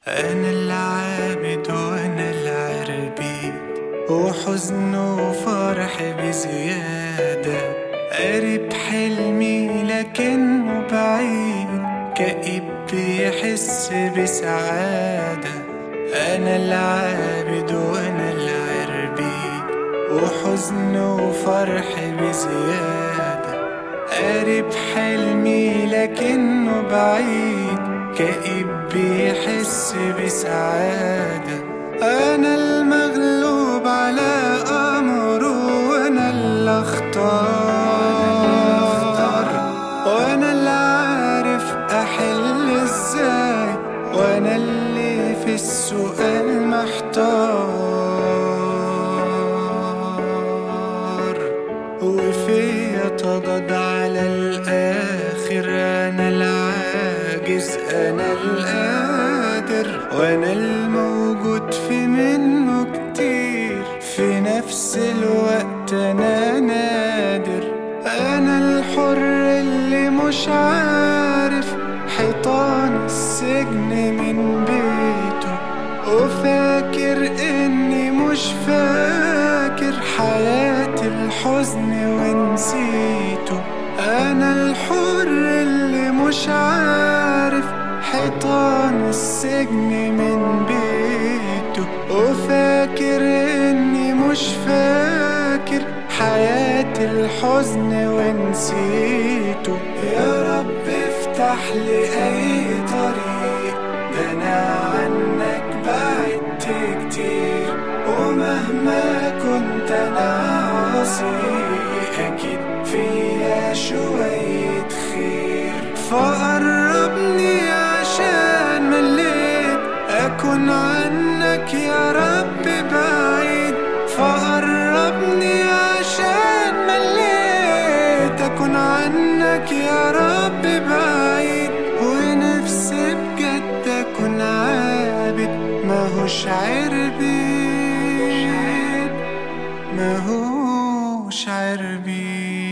أنا العابد وأنا العربيد وحزن وفرح بزيادة قريب حلمي لكنه بعيد كئيب بيحس بسعادة أنا العابد وأنا العربيد وحزن وفرح بزيادة قريب حلمي لكنه بعيد كئيب بيحس بسعادة أنا المغلوب على أمره وأنا اللي أختار وأنا اللي عارف أحل إزاي وأنا اللي في السؤال محتار وفيا تضاد على الآخر أنا العاجز أنا القادر وأنا الموجود في منه كتير في نفس الوقت أنا نادر أنا الحر اللي مش عارف حيطان السجن من بيته وفاكر إني مش فاكر حياة الحزن ونسيته أنا الحر اللي مش عارف حيطان السجن من بيته وفاكر إني مش فاكر حياة الحزن ونسيته يا رب افتح لي أي طريق ده أنا عنك بعدت كتير ومهما كنت أنا عاصي أكيد فيا شوية خير فقربني عشان مليت أكون عنك يا رب بعيد فقربني عشان مليت أكون عنك يا رب بعيد ونفسي بجد أكون عابد ماهوش عربي ماهوش عربي